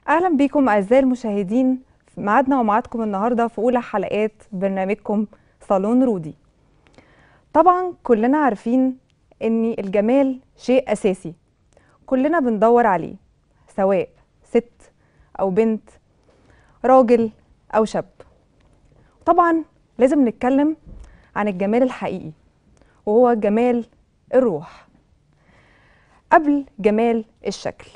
اهلا بيكم اعزائي المشاهدين في ميعادنا وميعادكم النهارده في اولى حلقات برنامجكم صالون رودي طبعا كلنا عارفين ان الجمال شيء اساسي كلنا بندور عليه سواء ست او بنت راجل او شاب طبعا لازم نتكلم عن الجمال الحقيقي وهو جمال الروح قبل جمال الشكل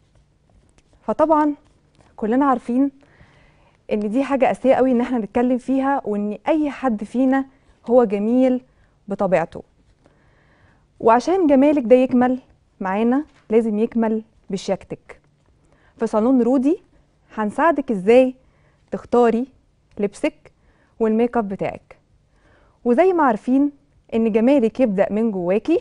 فطبعا كلنا عارفين ان دي حاجه اساسيه قوي ان احنا نتكلم فيها وان اي حد فينا هو جميل بطبيعته وعشان جمالك ده يكمل معانا لازم يكمل بشياكتك في صالون رودي هنساعدك ازاي تختاري لبسك والميك اب بتاعك وزي ما عارفين ان جمالك يبدا من جواكي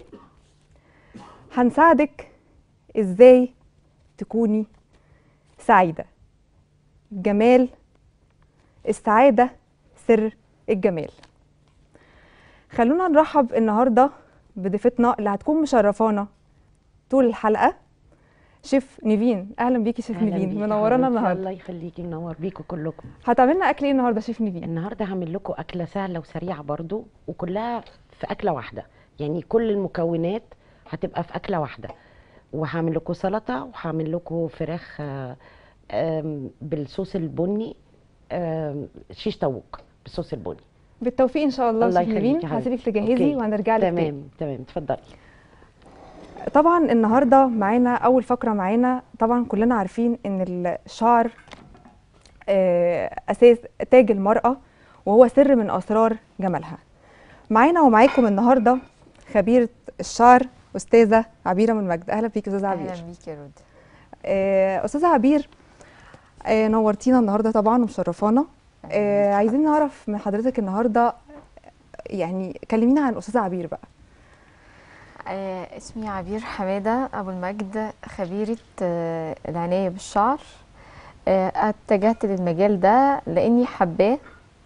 هنساعدك ازاي تكوني سعيدة الجمال السعادة سر الجمال خلونا نرحب النهاردة بضيفتنا اللي هتكون مشرفانا طول الحلقة شيف نيفين اهلا بيكي شيف أهلاً نيفين بيكي منورانا حبيبتي، النهارده الله يخليكي منور بيكم كلكم هتعملنا اكل ايه النهارده شيف نيفين النهارده هعمل لكم اكله سهله وسريعه برضو وكلها في اكله واحده يعني كل المكونات هتبقى في اكله واحده وهعمل لكم سلطه وهعمل لكم فراخ آه، آم، بالصوص البني آم، شيش طاووق بالصوص البني بالتوفيق ان شاء الله, الله شيف يخليكي نيفين يا هسيبك حبيبتي. تجهزي أوكي. وهنرجع لك تاني تمام تمام اتفضلي طبعا النهارده معانا اول فقره معانا طبعا كلنا عارفين ان الشعر آه، اساس تاج المراه وهو سر من اسرار جمالها معانا ومعاكم النهارده خبيره الشعر استاذه عبيره من مجد اهلا بيك استاذه عبير اهلا بيك يا رود آه، استاذه عبير آه، نورتينا النهارده طبعا ومشرفانا آه، عايزين نعرف من حضرتك النهارده يعني كلمينا عن استاذه عبير بقى آه اسمي عبير حماده ابو المجد خبيره آه العنايه بالشعر آه اتجهت للمجال ده لاني حباه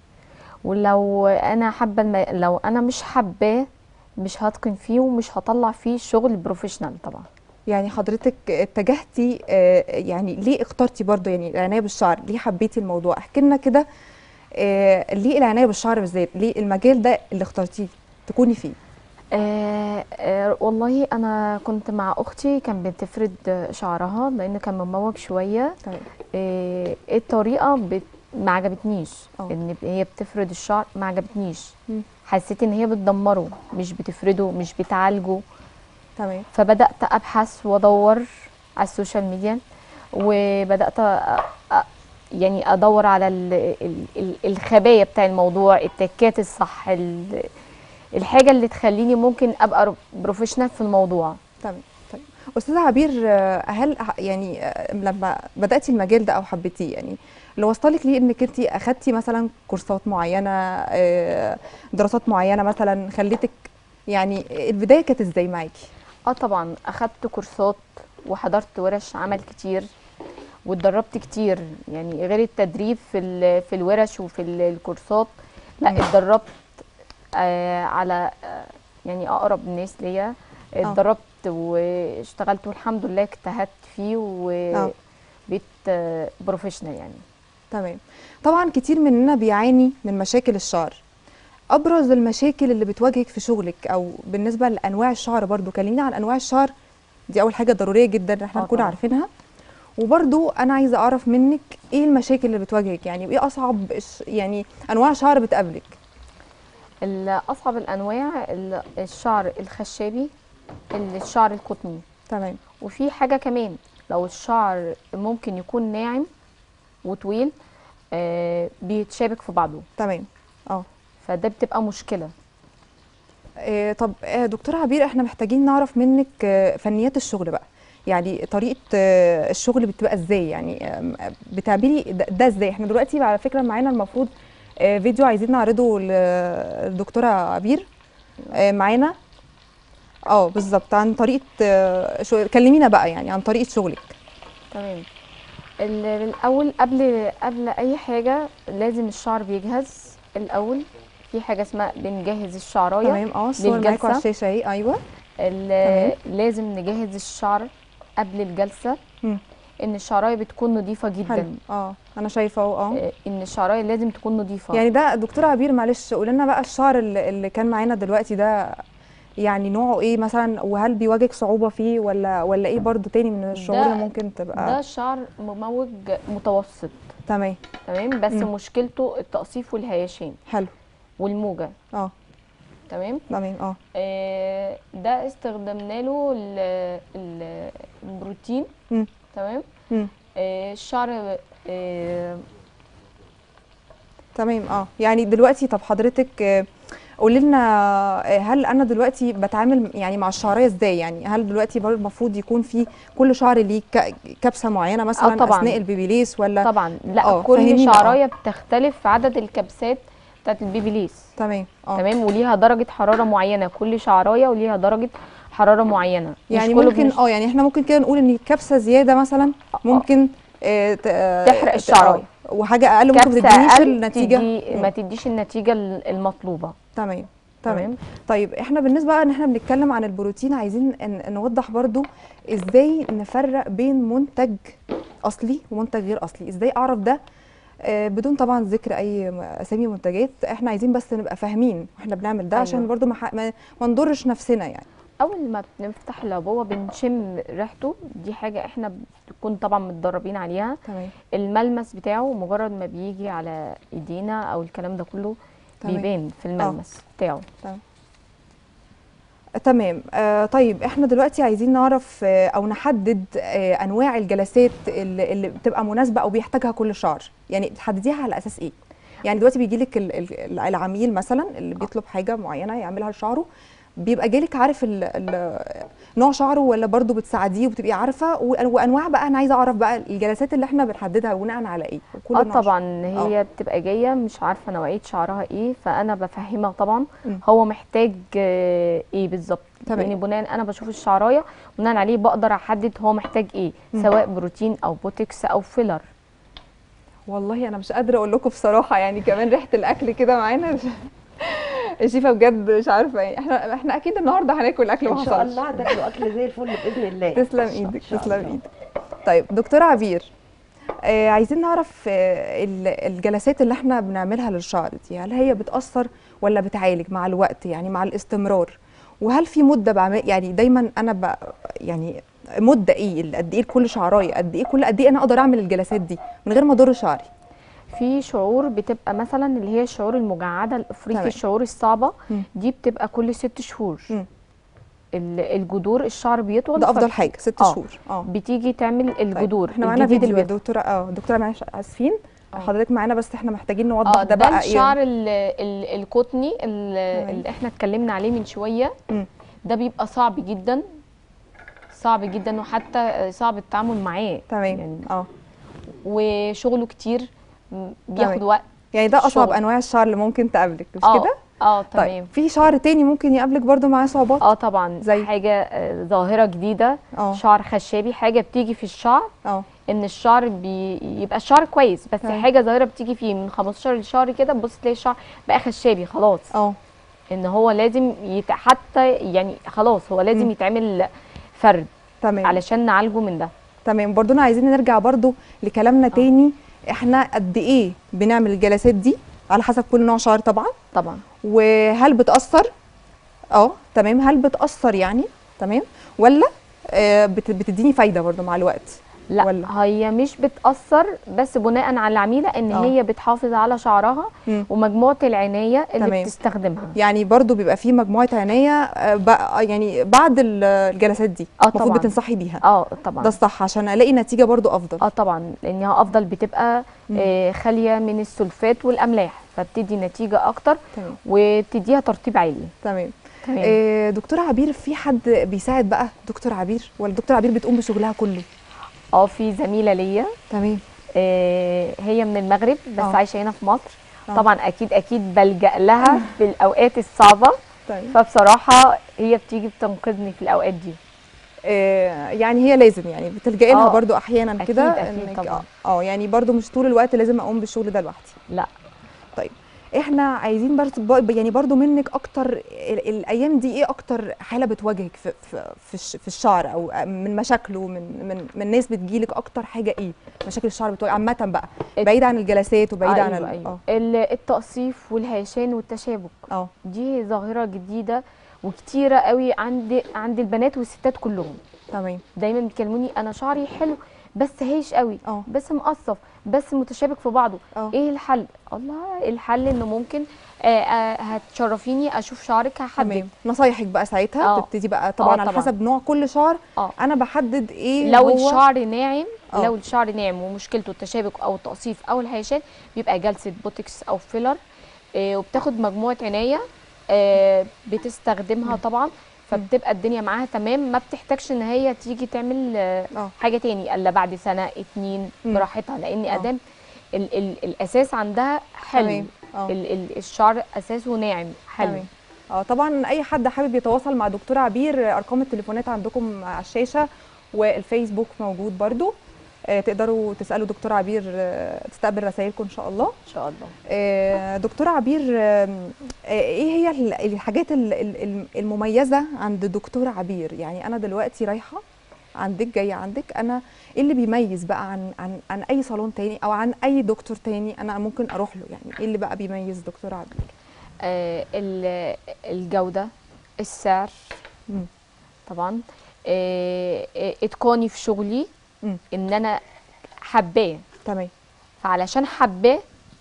ولو انا حابه الم... لو انا مش حباه مش هتقن فيه ومش هطلع فيه شغل بروفيشنال طبعا يعني حضرتك اتجهتي آه، يعني ليه اخترتي برضو يعني العنايه بالشعر ليه حبيتي الموضوع احكي لنا كده آه، ليه العنايه بالشعر بالذات ليه المجال ده اللي اخترتيه تكوني فيه آه آه والله انا كنت مع اختي كان بتفرد آه، شعرها لان كان مموج شويه تمام آه الطريقه بت... ما عجبتنيش اه. ان هي بتفرد الشعر ما عجبتنيش مم. حسيت ان هي بتدمره مش بتفرده مش بتعالجه تمام فبدات ابحث وادور على السوشيال ميديا وبدات أ... أ... يعني ادور على ال... ال... ال... الخبايا بتاع الموضوع التكات الصح ال... الحاجه اللي تخليني ممكن ابقى بروفيشنال في الموضوع تمام طيب استاذه عبير آه، هل ح- يعني آه، لما بداتي المجال ده او حبيتيه يعني اللي وصلك ليه انك انت اخدتي مثلا كورسات معينه آه، دراسات معينه مثلا خلتك يعني البدايه كانت ازاي معاكي اه طبعا اخدت كورسات وحضرت ورش عمل كتير واتدربت كتير يعني غير التدريب في ال- في الورش وفي ال- الكورسات لا مم. اتدربت آه على آه يعني اقرب الناس ليا اتدربت واشتغلت والحمد لله اجتهدت فيه آه. وبقيت آه بروفيشنال يعني تمام طبعا كتير مننا بيعاني من مشاكل الشعر ابرز المشاكل اللي بتواجهك في شغلك او بالنسبه لانواع الشعر برضو كلمينا عن انواع الشعر دي اول حاجه ضروريه جدا ان احنا آه نكون طبعاً. عارفينها وبرضو انا عايزه اعرف منك ايه المشاكل اللي بتواجهك يعني وايه اصعب الش- يعني انواع شعر بتقابلك ال- اصعب الانواع ال- الشعر الخشابي الشعر القطني تمام وفي حاجة كمان لو الشعر ممكن يكون ناعم وطويل آه بيتشابك في بعضه تمام اه فده بتبقى مشكلة إيه طب آه، دكتورة عبير احنا محتاجين نعرف منك آه، فنيات الشغل بقى يعني طريقة آه، الشغل بتبقى ازاي يعني آم، بتعملي ده ده ازاي احنا دلوقتي على فكرة معانا المفروض آه، فيديو عايزين نعرضه للدكتورة عبير آه، معانا اه بالظبط عن طريقة آه، شو- كلمينا بقى يعني عن طريقة شغلك تمام ال- الأول قبل قبل أي حاجة لازم الشعر بيجهز الأول في حاجة اسمها بنجهز الشعراية تمام اه الصور معاكم على للجلسة. الشاشة اهي ايوه ال- لازم نجهز الشعر قبل الجلسة مم. ان الشعرايه بتكون نظيفه حلو جدا اه انا شايفه اهو اه آه، ان الشعرايه لازم تكون نظيفه يعني ده دكتوره عبير معلش قول لنا بقى الشعر اللي, اللي كان معانا دلوقتي ده يعني نوعه ايه مثلا وهل بيواجهك صعوبه فيه ولا ولا ايه برضو تاني من الشعور ده- اللي ممكن ده تبقى شعر مموج متوسط تمام تمام بس مم. مشكلته التقصيف والهيشان حلو والموجه اه تمام تمام اه آه، ده استخدمنا له ال- ال- البروتين مم. تمام مم. آه، الشعر آه، تمام اه يعني دلوقتي طب حضرتك آه، قولي لنا آه، هل انا دلوقتي بتعامل يعني مع الشعريه ازاي يعني هل دلوقتي برضه المفروض يكون في كل شعر ليه ك- كبسه معينه مثلا طبعاً. اثناء البيبيليس ولا طبعا لا آه، كل فهمينا، آه. شعرايه بتختلف في عدد الكبسات بتاعت البيبيليس تمام اه تمام وليها درجه حراره معينه كل شعرايه وليها درجه حراره معينه مش يعني كله ممكن بنش- اه يعني احنا ممكن كده نقول ان كبسه زياده مثلا ممكن آه، ت- آه، تحرق ت- الشعرايه. آه، وحاجه اقل ممكن ما كبسه تدينيش اقل النتيجه تدي مم. ما تديش النتيجه المطلوبه تمام تمام تمام طيب احنا بالنسبه بقى ان احنا بنتكلم عن البروتين عايزين ن- نوضح برضو ازاي نفرق بين منتج اصلي ومنتج غير اصلي ازاي اعرف ده آه، بدون طبعا ذكر اي م- اسامي منتجات احنا عايزين بس نبقى فاهمين واحنا بنعمل ده أيوة. عشان برضو ما, ح- ما ما نضرش نفسنا يعني اول ما بنفتح العبوه بنشم ريحته دي حاجه احنا بنكون طبعا متدربين عليها تمام الملمس بتاعه مجرد ما بيجي على ايدينا او الكلام ده كله تمام. بيبان في الملمس بتاعه تمام آه طيب احنا دلوقتي عايزين نعرف آه او نحدد آه انواع الجلسات اللي, اللي بتبقى مناسبه او بيحتاجها كل شعر يعني بتحدديها على اساس ايه يعني دلوقتي بيجي لك العميل مثلا اللي بيطلب حاجه معينه يعملها لشعره بيبقى جالك عارف ال ال نوع شعره ولا برضو بتساعديه وبتبقي عارفه و- وانواع بقى انا عايزه اعرف بقى الجلسات اللي احنا بنحددها بناء على ايه وكل اه نوع شعر. طبعا هي بتبقى جايه مش عارفه نوعيه شعرها ايه فانا بفهمها طبعا مم. هو محتاج آه، ايه بالظبط تمام. يعني بناء انا بشوف الشعرايه بناء عليه بقدر احدد هو محتاج ايه مم. سواء بروتين او بوتكس او فيلر والله انا مش قادره اقول لكم بصراحه يعني كمان ريحه الاكل كده معانا الشيفه بجد مش عارفه يعني احنا احنا اكيد النهارده هناكل اكل ما ان شاء حصلش الله هتاكلوا اكل زي الفل باذن الله تسلم إن شاء- ايدك إن شاء تسلم الله. ايدك طيب دكتوره عبير آه عايزين نعرف آه ال- الجلسات اللي احنا بنعملها للشعر دي هل هي بتاثر ولا بتعالج مع الوقت يعني مع الاستمرار وهل في مده بعمل يعني دايما انا ب يعني مده ايه قد ايه لكل شعرايه قد ايه كل قد ايه انا اقدر اعمل الجلسات دي من غير ما اضر شعري في شعور بتبقى مثلا اللي هي الشعور المجعده الافريقي تمام. الشعور الصعبه مم. دي بتبقى كل ست شهور مم. ال- الجذور الشعر بيطول ده افضل ف- حاجه ست آه. شهور اه بتيجي تعمل طيب، الجذور احنا معانا الجديد فيديو اللي يا دكتوره اه دكتوره معلش اسفين آه. حضرتك معانا بس احنا محتاجين نوضح اه ده ده, بقى الشعر ايه ال- ال- القطني ال- تمام. اللي احنا اتكلمنا عليه من شويه مم. ده بيبقى صعب جدا صعب جدا وحتى صعب التعامل معاه تمام يعني اه وشغله كتير م- بياخد تمام. وقت يعني ده اصعب الشغل. انواع الشعر اللي ممكن تقابلك مش اه كده اه طيب تمام في شعر تاني ممكن يقابلك برضو معاه صعوبات اه طبعا زي؟ حاجه آه، ظاهره جديده اه شعر خشابي حاجه بتيجي في الشعر اه ان الشعر بيبقى الشعر كويس بس تمام. حاجه ظاهره بتيجي فيه من 15 شهر كده تبص تلاقي الشعر بقى خشابي خلاص اه ان هو لازم يت... حتى يعني خلاص هو لازم مم. يتعمل فرد تمام علشان نعالجه من ده تمام برضو انا عايزين نرجع برضو لكلامنا تاني احنا قد ايه بنعمل الجلسات دي على حسب كل نوع شعر طبعا طبعا وهل بتاثر اه تمام هل بتاثر يعني تمام ولا آه بت- بتديني فايده برضو مع الوقت لا ولا؟ هي مش بتاثر بس بناء على العميله ان آه. هي بتحافظ على شعرها مم. ومجموعه العنايه اللي تمام. بتستخدمها يعني برضو بيبقى في مجموعه عنايه آه بقى يعني بعد ال- الجلسات دي آه المفروض طبعاً. بتنصحي بيها اه طبعا ده الصح عشان الاقي نتيجه برضو افضل اه طبعا لانها افضل بتبقى مم. آه خاليه من السلفات والاملاح فبتدي نتيجه اكتر تمام وبتديها ترطيب عالي تمام تمام آه دكتوره عبير في حد بيساعد بقى دكتور عبير ولا دكتور عبير بتقوم بشغلها كله اه في زميله ليا تمام آه هي من المغرب بس آه. عايشه هنا في مصر آه. طبعا اكيد اكيد بلجأ لها في الاوقات الصعبه طيب فبصراحه هي بتيجي بتنقذني في الاوقات دي آه يعني هي لازم يعني بتلجئي لها آه. برضو احيانا كده أكيد، أكيد إنك- طبعاً. اه آه، يعني برضو مش طول الوقت لازم اقوم بالشغل ده لوحدي لا طيب احنا عايزين برضو يعني برضو منك اكتر ال- الايام دي ايه اكتر حاله بتواجهك في في في, الش- في الشعر او من مشاكله من من من ناس بتجيلك اكتر حاجه ايه مشاكل الشعر بتواجه عامه بقى الت- بعيد عن الجلسات وبعيد عن أيوة ال- أيوة. اه ال- التقصيف والهيشان والتشابك اه دي ظاهرة جديدة وكتيرة قوي عند عند البنات والستات كلهم تمام دايما بيكلموني انا شعري حلو بس هيش قوي اه بس مقصف بس متشابك في بعضه اه ايه الحل الله الحل انه ممكن آه آه هتشرفيني اشوف شعرك هحدد تمام نصايحك بقى ساعتها اه. تبتدي بقى طبعا اه على طبعا. حسب نوع كل شعر اه انا بحدد ايه لو هو الشعر ناعم اه. لو الشعر ناعم ومشكلته التشابك او التقصيف او الهيشان بيبقى جلسه بوتكس او فيلر آه وبتاخد مجموعه عنايه آه بتستخدمها طبعا فبتبقى الدنيا معاها تمام ما بتحتاجش ان هي تيجي تعمل آه اه حاجه تاني الا بعد سنه اتنين مم. براحتها لان اه. ادام ال ال الاساس عندها حلو تمام اه ال ال الشعر اساسه ناعم حلو تمام. اه طبعا اي حد حابب يتواصل مع دكتور عبير ارقام التليفونات عندكم على الشاشه والفيسبوك موجود برضو آه تقدروا تسالوا دكتور عبير آه تستقبل رسائلكم ان شاء الله ان شاء الله آه دكتور عبير آه آه، ايه هي ال- الحاجات ال- ال- ال- المميزه عند دكتور عبير يعني انا دلوقتي رايحه عندك جايه عندك انا ايه اللي بيميز بقى عن عن عن اي صالون تاني او عن اي دكتور تاني انا ممكن اروح له يعني ايه اللي بقى بيميز دكتور عبير آه ال- الجوده السعر مم. طبعا آه، آه، اتقاني في شغلي مم. ان انا حباه تمام فعلشان حباه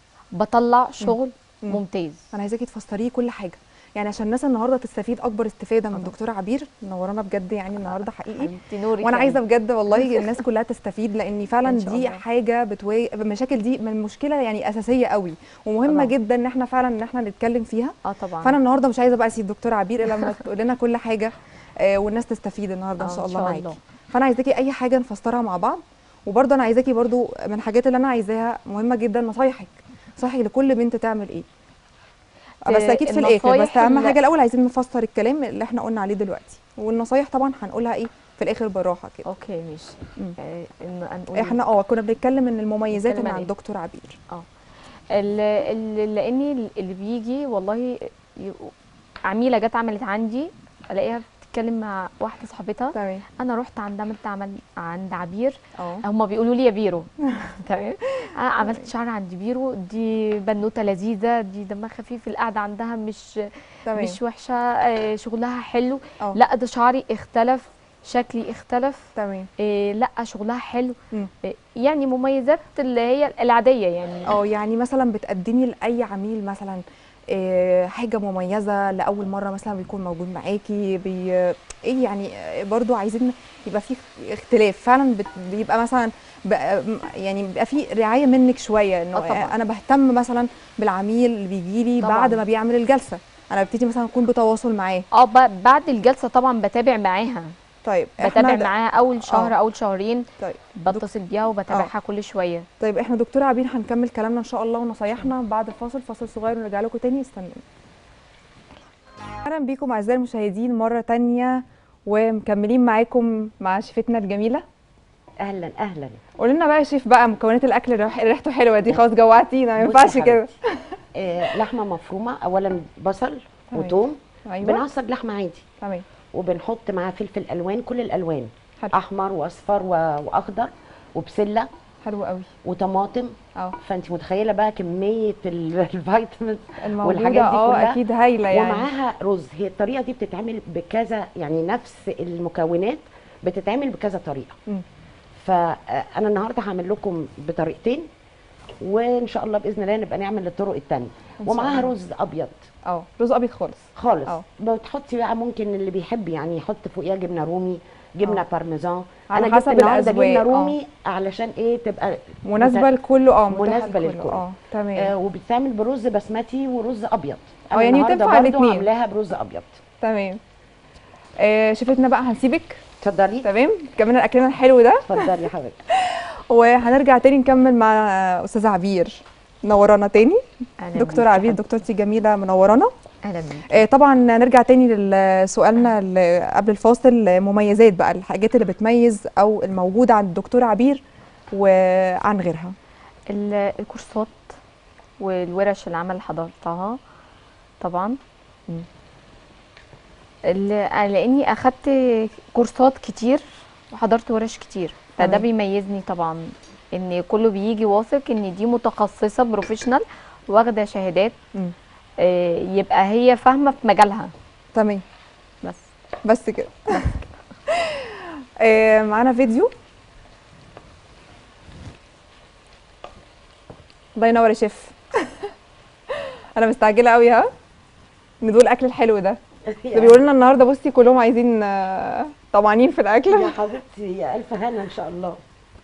بطلع شغل مم. ممتاز انا عايزاكي تفسريه كل حاجه يعني عشان الناس النهارده تستفيد اكبر استفاده من طبعا. دكتور عبير منورانا بجد يعني النهارده حقيقي انت نورك وانا يعني. عايزه بجد والله الناس كلها تستفيد لان فعلا إن شاء دي الله. حاجه بتواجه المشاكل دي من مشكله يعني اساسيه قوي ومهمه طبعا. جدا ان احنا فعلا ان احنا نتكلم فيها اه طبعا فانا النهارده مش عايزه بقى اسيب دكتور عبير الا لما تقول لنا كل حاجه آه، والناس تستفيد النهارده ان آه، شاء إن الله شاء معاكي الله. فانا عايزاكي اي حاجه نفسرها مع بعض وبرضه انا عايزاكي برضه من الحاجات اللي انا عايزاها مهمه جدا نصايحك نصايحك لكل بنت تعمل ايه ت- بس اكيد في الاخر بس النصايح اهم اللي- حاجه الاول عايزين نفسر الكلام اللي احنا قلنا عليه دلوقتي والنصايح طبعا هنقولها ايه في الاخر بالراحه كده اوكي ماشي مم. آه، إن هنقول احنا اه كنا بنتكلم ان المميزات نتكلم اللي عن عند إيه؟ دكتور عبير ال- ال- لاني اللي بيجي والله ي- عميله جت عملت عندي الاقيها بتتكلم مع واحده صاحبتها تمام انا رحت عند عملت عمل عند عبير اه هم بيقولوا لي يا بيرو تمام انا عملت شعر عند بيرو دي بنوته لذيذه دي دمها خفيف القعده عندها مش تمام مش وحشه آه، شغلها حلو اه لا ده شعري اختلف شكلي اختلف تمام إيه لا شغلها حلو مم. إيه يعني مميزات اللي هي العاديه يعني اه يعني مثلا بتقدمي لاي عميل مثلا آه، حاجه مميزه لاول مره مثلا بيكون موجود معاكي بي ايه يعني آه، برضو عايزين يبقى في اختلاف فعلا بت- بيبقى مثلا بقى يعني بيبقى في رعايه منك شويه انه اه طبعا. انا بهتم مثلا بالعميل اللي بيجي لي طبعا. بعد ما بيعمل الجلسه انا ببتدي مثلا اكون بتواصل معاه اه ب- بعد الجلسه طبعا بتابع معاها طيب بتابع د- معاها اول شهر اه. اول شهرين طيب بتصل بيها وبتابعها كل شويه طيب احنا دكتوره عبير هنكمل كلامنا ان شاء الله ونصايحنا بعد الفاصل فاصل صغير ونرجع لكم تاني استنوا اهلا بيكم اعزائي المشاهدين مره تانية ومكملين معاكم مع شيفتنا الجميله اهلا اهلا قول لنا بقى يا شيف بقى مكونات الاكل اللي ريح- ريحته حلوه دي خلاص جوعتينا ما بصي ينفعش يا كده آه لحمه مفرومه اولا بصل تمام. وثوم ايوه بنعصر لحمه عادي تمام وبنحط معاه فلفل الوان كل الالوان حلو احمر واصفر و... واخضر وبسله حلو قوي وطماطم اه فانت متخيله بقى كميه ال- الفيتامينز الموجوده والحاجات دي اه كلها اكيد هايله يعني ومعاها رز هي الطريقه دي بتتعمل بكذا يعني نفس المكونات بتتعمل بكذا طريقه مم. فانا النهارده هعمل لكم بطريقتين وان شاء الله باذن الله نبقى نعمل الطرق الثانيه إن شاء ومعاها الله. رز ابيض اه رز ابيض خالص خالص اه. بتحطي بقى ممكن اللي بيحب يعني يحط فوقيها جبنه رومي جبنه اه. بارميزان على انا حسب جبت النهارده الأذواق، جبنه اه. رومي علشان ايه تبقى مناسبه مت- لكله اه متاحة مناسبة لكله. للكل. اه تمام آه وبتعمل برز بسمتي ورز ابيض اه، انا يعني النهارده تنفع برضو الاتنين. عاملاها برز ابيض تمام آه شفتنا بقى هنسيبك اتفضلي تمام كملنا اكلنا الحلو ده اتفضلي يا حبيبتي وهنرجع تاني نكمل مع استاذه عبير منورانا تاني أهلا دكتور بيكي عبير حبيبتي. دكتورتي جميله منورانا اهلا بيك آه طبعا نرجع تاني لسؤالنا اللي قبل الفاصل آه، مميزات بقى الحاجات اللي بتميز او الموجوده عند الدكتور عبير وعن غيرها ال- الكورسات والورش العمل اللي حضرتها طبعا ال- لاني اخدت كورسات كتير وحضرت ورش كتير فده تمام. بيميزني طبعا ان كله بيجي واثق ان دي متخصصه بروفيشنال واخده شهادات مم. آه، يبقى هي فاهمه في مجالها تمام بس بس كده آه، معانا فيديو الله ينور يا شيف انا مستعجله قوي ها ندوق الاكل الحلو ده ده بيقولوا لنا النهارده بصي كلهم عايزين آه، طمعانين في الاكل يا حبيبتي يا الف هنا ان شاء الله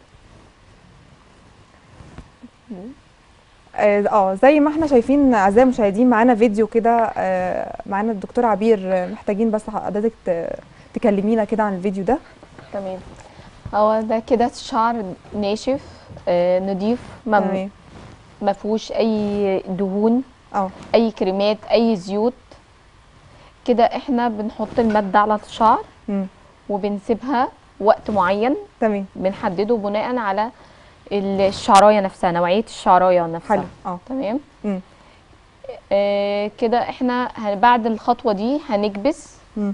اه آه، زي ما احنا شايفين اعزائي المشاهدين معانا فيديو كده آه، معانا الدكتور عبير آه، محتاجين بس حضرتك ت- تكلمينا كده عن الفيديو ده تمام هو ده كده الشعر ناشف آه، نضيف ما تمام ما فيهوش اي دهون اه اي كريمات اي زيوت كده احنا بنحط المادة على الشعر مم، وبنسيبها وقت معين تمام بنحدده بناء على الشعرايه نفسها نوعيه الشعرايه نفسها حلو اه تمام مم. آه كده احنا ه- بعد الخطوه دي هنكبس مم.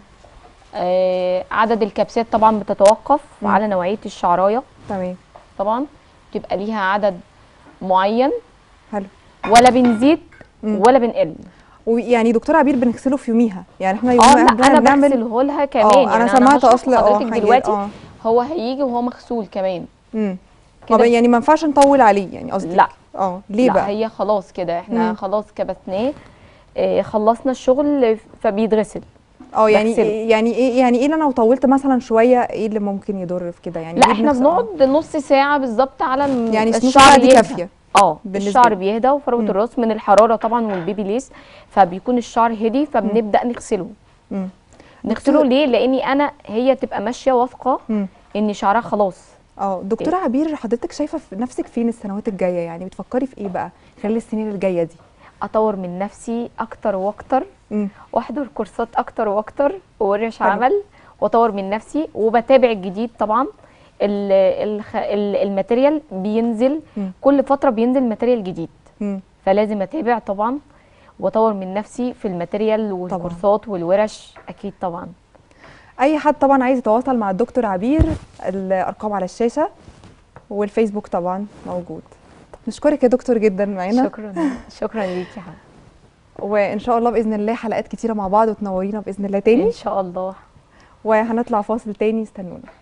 آه عدد الكبسات طبعا بتتوقف مم. على نوعيه الشعرايه تمام طبعا بتبقى ليها عدد معين حلو ولا بنزيد مم. ولا بنقل ويعني دكتور عبير بنغسله في يوميها يعني احنا اه يوميها لا قبل انا بنعمل بغسله لها كمان اه يعني انا سمعت هشرح اصل اه لحضرتك حاجات دلوقتي اه هو هيجي وهو مغسول كمان امم كده يعني ما ينفعش نطول عليه يعني قصدي لا. اه ليه لا بقى هي خلاص كده احنا مم. خلاص كبسناه آه، خلصنا الشغل فبيتغسل اه يعني بغسله. يعني ايه يعني ايه اللي انا لو طولت مثلا شويه ايه اللي ممكن يضر في كده يعني لا ليه احنا بنغسل؟ آه. بنقعد نص ساعة بالظبط على الم- يعني نص الشعر ساعه دي يهدى. كافيه اه بالنسبة الشعر لي. بيهدى وفروة مم. الراس من الحرارة طبعا والبيبي ليس فبيكون الشعر هدي فبنبدأ نغسله مم. نغسله ليه لاني انا هي تبقى ماشية واثقة مم. ان شعرها خلاص اه دكتوره عبير حضرتك شايفه في نفسك فين السنوات الجايه يعني بتفكري في ايه بقى خلال السنين الجايه دي اطور من نفسي اكتر واكتر مم. واحضر كورسات اكتر واكتر وورش حلو. عمل واطور من نفسي وبتابع الجديد طبعا ال- الخ- ال- الماتيريال بينزل مم. كل فتره بينزل ماتيريال جديد مم. فلازم اتابع طبعا واطور من نفسي في الماتيريال والكورسات والورش اكيد طبعا اي حد طبعا عايز يتواصل مع الدكتور عبير الارقام على الشاشه والفيسبوك طبعا موجود طب نشكرك يا دكتور جدا معانا شكرا شكرا ليكي يا حبيبي وان شاء الله باذن الله حلقات كتيره مع بعض وتنورينا باذن الله تاني ان شاء الله وهنطلع فاصل تاني استنونا